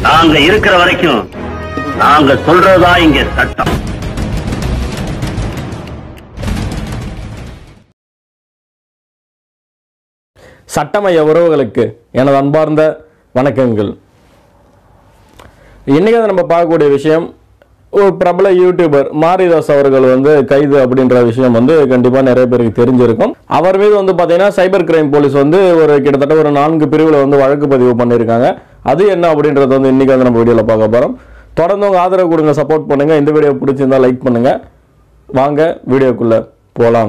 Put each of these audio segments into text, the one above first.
நாங்க இருக்கிற வரைக்கும் நாங்க சொல்றதா இங்க சட்டம் சட்டமய உறவுகளுக்கு எனது அன்பார்ந்த வணக்கங்கள் இன்னைக்கு வந்து நம்ம பார்க்கக்கூடிய விஷயம் ஒரு பிரபல யூடியூபர் மாரிதாஸ் அவர்கள் வந்து கைது அப்படின்ற விஷயம் வந்து கண்டிப்பா நிறைய பேருக்கு தெரிஞ்சிருக்கும் அவர் மீது வந்து பாத்தீங்கன்னா சைபர் கிரைம் போலீஸ் வந்து ஒரு கிட்டத்தட்ட ஒரு நான்கு பிரிவுல வந்து வழக்கு பதிவு பண்ணியிருக்காங்க அது என்ன அப்படின்றத வந்து இன்னைக்கு வந்து நம்ம வீடியோல பார்க்க போறோம் தொடர்ந்து உங்க ஆதரவு கொடுங்க சப்போர்ட் பண்ணுங்க இந்த வீடியோ பிடிச்சிருந்தா லைக் பண்ணுங்க வாங்க வீடியோக்குள்ள போலாம்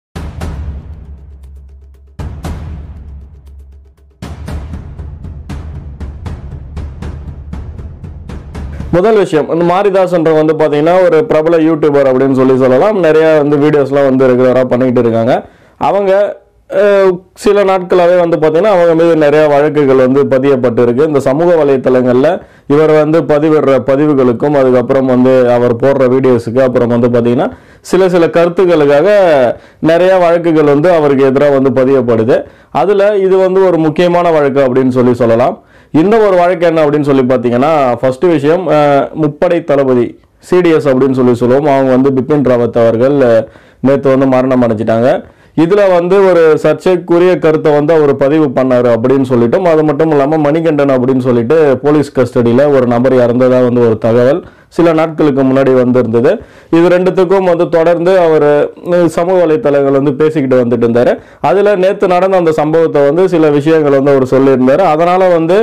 முதல் விஷயம் இந்த மாரிதாஸ்ன்ற வந்து பார்த்தீங்கன்னா ஒரு பிரபல யூடியூபர் அப்படின்னு சொல்லி சொல்லலாம் நிறைய வந்து வீடியோஸ்லாம் வந்து ரெகுலராக பண்ணிக்கிட்டு இருக்காங்க அவங்க அஹ், சில நாட்களாகவே வந்து பார்த்தீங்கன்னா அவங்க மீது நிறைய வழக்குகள் வந்து பதியப்பட்டு இருக்கு இந்த சமூக வலைத்தளங்களில் இவர் வந்து பதிவிடுற பதிவுகளுக்கும் அதுக்கப்புறம் வந்து அவர் போடுற வீடியோஸுக்கு அப்புறம் வந்து பார்த்தீங்கன்னா சில சில கருத்துக்களுக்காக நிறைய வழக்குகள் வந்து அவருக்கு எதிராக வந்து பதியப்படுது அதில் இது வந்து ஒரு முக்கியமான வழக்கு அப்படின்னு சொல்லி சொல்லலாம் இந்த ஒரு வழக்கு என்ன அப்படின்னு சொல்லி பார்த்தீங்கன்னா ஃபர்ஸ்ட் விஷயம் அஹ், முப்படை தளபதி சிடிஎஸ் அப்படின்னு சொல்லி சொல்லுவோம் அவங்க வந்து பிபின் ராவத் அவர்கள் நேற்று வந்து மரணம் அடைஞ்சிட்டாங்க இதுல வந்து ஒரு சர்ச்சைக்குரிய கருத்தை வந்து அவர் பதிவு பண்ணாரு அப்படின்னு சொல்லிட்டும் அது மட்டும் இல்லாம மணிகண்டன் அப்படின்னு சொல்லிட்டு போலீஸ் கஸ்டடியில ஒரு நபர் இறந்ததா வந்து ஒரு தகவல் சில நாட்களுக்கு முன்னாடி வந்திருந்தது இது ரெண்டுத்துக்கும் வந்து தொடர்ந்து அவர் சமூக வலைத்தளங்கள் வந்து பேசிக்கிட்டு வந்துட்டு இருந்தாரு அதுல நேத்து நடந்த அந்த சம்பவத்தை வந்து சில விஷயங்கள் வந்து அவர் சொல்லியிருந்தாரு அதனால வந்து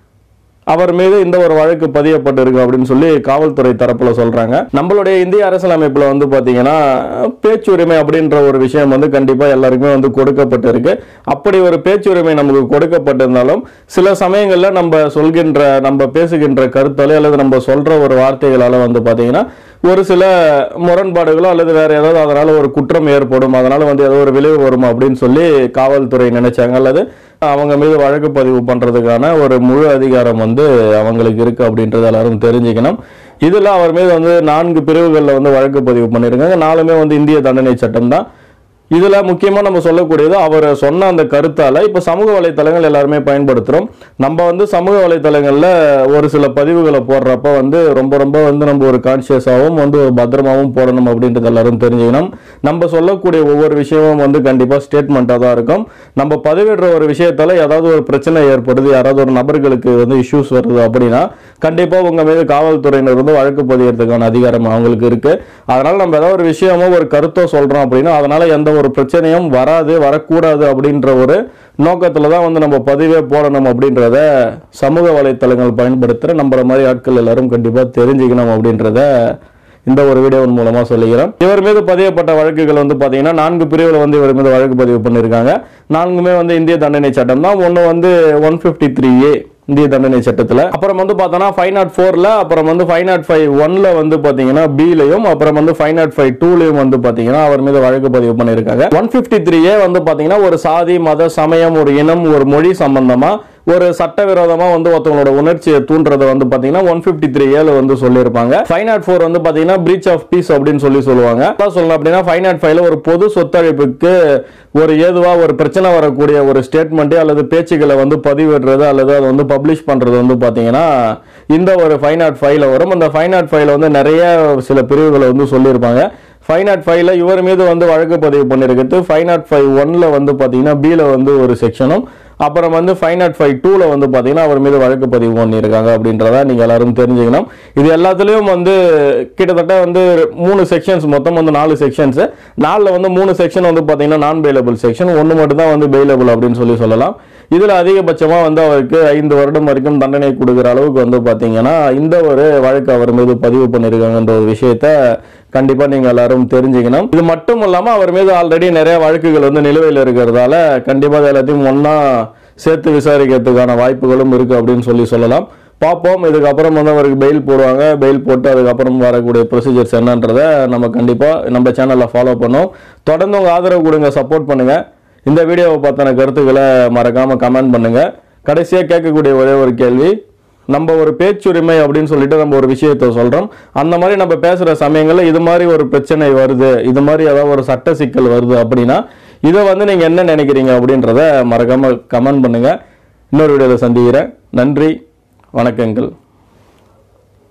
அவர் மீது இந்த ஒரு வழக்கு பதியப்பட்டிருக்கு அப்படின்னு சொல்லி காவல்துறை தரப்புல சொல்றாங்க நம்மளுடைய இந்திய அரசியலமைப்புல வந்து பாத்தீங்கன்னா பேச்சுரிமை அப்படின்ற ஒரு விஷயம் வந்து கண்டிப்பா எல்லாருக்குமே வந்து கொடுக்கப்பட்டிருக்கு அப்படி ஒரு பேச்சுரிமை நமக்கு கொடுக்கப்பட்டிருந்தாலும் சில சமயங்கள்ல நம்ம சொல்கின்ற நம்ம பேசுகின்ற கருத்தாலே அல்லது நம்ம சொல்ற ஒரு வார்த்தைகளால வந்து பாத்தீங்கன்னா ஒரு சில முரண்பாடுகளோ அல்லது வேற ஏதாவது அதனால ஒரு குற்றம் ஏற்படும் அதனால வந்து ஏதோ ஒரு விளைவு வரும் அப்படின்னு சொல்லி காவல்துறை நினைச்சாங்க அல்லது அவங்க மீது வழக்கு பதிவு பண்றதுக்கான ஒரு முழு அதிகாரம் வந்து அவங்களுக்கு இருக்கு அப்படின்றது எல்லாரும் தெரிஞ்சுக்கணும் இதுல அவர் மீது வந்து நான்கு பிரிவுகளில் வந்து வழக்கு பதிவு பண்ணியிருக்காங்க நாலுமே வந்து இந்திய தண்டனை சட்டம் தான் இதுல முக்கியமா நம்ம சொல்லக்கூடியது அவர் சொன்ன அந்த கருத்தால இப்ப சமூக வலைத்தளங்கள் எல்லாருமே பயன்படுத்துறோம் நம்ம வந்து சமூக வலைத்தளங்கள்ல ஒரு சில பதிவுகளை போடுறப்ப வந்து ரொம்ப ரொம்ப வந்து நம்ம ஒரு கான்சியஸாகவும் வந்து ஒரு பத்திரமாவும் போடணும் அப்படின்றது எல்லாரும் தெரிஞ்சுக்கணும் நம்ம சொல்லக்கூடிய ஒவ்வொரு விஷயமும் வந்து கண்டிப்பா ஸ்டேட்மெண்ட்டாக தான் இருக்கும் நம்ம பதிவிடுற ஒரு விஷயத்தால ஏதாவது ஒரு பிரச்சனை ஏற்படுது யாராவது ஒரு நபர்களுக்கு வந்து இஷ்யூஸ் வருது அப்படின்னா கண்டிப்பா உங்க மீது காவல்துறையினர் வந்து வழக்கு பதியறதுக்கான அதிகாரம் அவங்களுக்கு இருக்கு அதனால நம்ம ஏதாவது ஒரு விஷயமோ ஒரு கருத்தோ சொல்றோம் அப்படின்னா அதனால எந்த ஒரு பிரச்சனையும் வராது வரக்கூடாது அப்படின்ற ஒரு நோக்கத்துல தான் வந்து நம்ம பதிவே போடணும் அப்படின்றத சமூக வலைத்தளங்கள் பயன்படுத்துற நம்மள மாதிரி ஆட்கள் எல்லாரும் கண்டிப்பா தெரிஞ்சுக்கணும் அப்படின்றத இந்த ஒரு வீடியோவின் மூலமா சொல்லிக்கிறேன் இவர் மீது பதியப்பட்ட வழக்குகள் வந்து பாத்தீங்கன்னா நான்கு பிரிவுல வந்து இவர் மீது வழக்கு பதிவு பண்ணியிருக்காங்க நான்குமே வந்து இந்திய தண்டனை சட்டம் தான் ஒன்னு வந்து ஒன் பிப்டி த்ரீ ஏ இந்திய தண்டனை சட்டத்துல அப்புறம் வந்து பார்த்தோன்னா ஃபைவ் நாட் ஃபோர்ல அப்புறம் வந்து ஃபைவ் நாட் ஃபைவ் ஒன்ல வந்து பாத்தீங்கன்னா பிலையும் அப்புறம் வந்து ஃபைவ் நாட் ஃபைவ் டூலையும் வந்து பாத்தீங்கன்னா அவர் மீது வழக்கு பதிவு பண்ணியிருக்காங்க ஒன் பிப்டி த்ரீ ஏ வந்து பாத்தீங்கன்னா ஒரு சாதி மத சமயம் ஒரு இனம் ஒரு மொழி சம்பந்தமா ஒரு சட்டவிரோதமா வந்து ஒருத்தவங்களோட உணர்ச்சியை தூண்டுறதை வந்து பாத்தீங்கன்னா ஒன் பிப்டி த்ரீ ஏல வந்து சொல்லியிருப்பாங்க ஃபைவ் நாட் ஃபோர் வந்து பாத்தீங்கன்னா பிரீச் ஆஃப் பீஸ் அப்படின்னு சொல்லி சொல்லுவாங்க அதான் சொல்லணும் அப்படின்னா ஃபைவ் நாட் ஃபைவ்ல ஒரு பொது சொத்தழிப்புக்கு ஒரு ஏதுவா ஒரு பிரச்சனை வரக்கூடிய ஒரு ஸ்டேட்மெண்ட் அல்லது பேச்சுக்களை வந்து பதிவிடுறது அல்லது அதை வந்து பப்ளிஷ் பண்றது வந்து பாத்தீங்கன்னா இந்த ஒரு ஃபைவ் நாட் ஃபைவ்ல வரும் அந்த ஃபைவ் நாட் ஃபைவ்ல வந்து நிறைய சில பிரிவுகளை வந்து சொல்லியிருப்பாங்க ஃபைவ் நாட் ஃபைவ்ல இவர் மீது வந்து வழக்கு பதிவு பண்ணியிருக்கிறது ஃபைவ் நாட் ஃபைவ் ஒன்ல வந்து பாத்தீங்கன்னா பில வந்து ஒரு செக்ஷனும் அப்புறம் வந்து ஃபைவ் நாட் ஃபைவ் டூல வந்து பாத்தீங்கன்னா அவர் மீது வழக்கு பதிவு பண்ணியிருக்காங்க அப்படின்றத நீங்க எல்லாரும் தெரிஞ்சுக்கணும் இது எல்லாத்துலயும் வந்து கிட்டத்தட்ட வந்து மூணு செக்ஷன்ஸ் மொத்தம் வந்து நாலு செக்ஷன்ஸ் நாலுல வந்து மூணு செக்ஷன் வந்து பாத்தீங்கன்னா நான் பெயிலபிள் செக்ஷன் ஒன்னு மட்டும் தான் வந்து பெயிலபிள் அப்படின்னு சொல்லி சொல்லலாம் இதுல அதிகபட்சமா வந்து அவருக்கு ஐந்து வருடம் வரைக்கும் தண்டனை கொடுக்குற அளவுக்கு வந்து பாத்தீங்கன்னா இந்த ஒரு வழக்கு அவர் மீது பதிவு பண்ணியிருக்காங்கன்ற ஒரு விஷயத்த கண்டிப்பா நீங்க எல்லாரும் தெரிஞ்சுக்கணும் இது மட்டும் இல்லாம அவர் மீது ஆல்ரெடி நிறைய வழக்குகள் வந்து நிலுவையில் இருக்கிறதால கண்டிப்பா இது எல்லாத்தையும் ஒண்ணா சேர்த்து விசாரிக்கிறதுக்கான வாய்ப்புகளும் இருக்கு அப்படின்னு சொல்லி சொல்லலாம் பார்ப்போம் இதுக்கப்புறம் வந்து அவருக்கு பெயில் போடுவாங்க பெயில் போட்டு அதுக்கப்புறம் வரக்கூடிய ப்ரொசீஜர்ஸ் என்னன்றதை நம்ம கண்டிப்பாக நம்ம சேனலில் ஃபாலோ பண்ணோம் தொடர்ந்து உங்கள் ஆதரவு கொடுங்க சப்போர்ட் பண்ணுங்க இந்த வீடியோவை பார்த்தான கருத்துக்களை மறக்காம கமெண்ட் பண்ணுங்க கடைசியாக கேட்கக்கூடிய ஒரே ஒரு கேள்வி நம்ம ஒரு பேச்சுரிமை அப்படின்னு சொல்லிட்டு நம்ம ஒரு விஷயத்த சொல்றோம் அந்த மாதிரி நம்ம பேசுற சமயங்கள்ல இது மாதிரி ஒரு பிரச்சனை வருது இது மாதிரி ஏதாவது ஒரு சட்ட சிக்கல் வருது அப்படின்னா இதை வந்து நீங்க என்ன நினைக்கிறீங்க அப்படின்றத மறக்காம கமெண்ட் பண்ணுங்க இன்னொரு வீடியோவில் சந்திக்கிறேன் நன்றி வணக்கங்கள்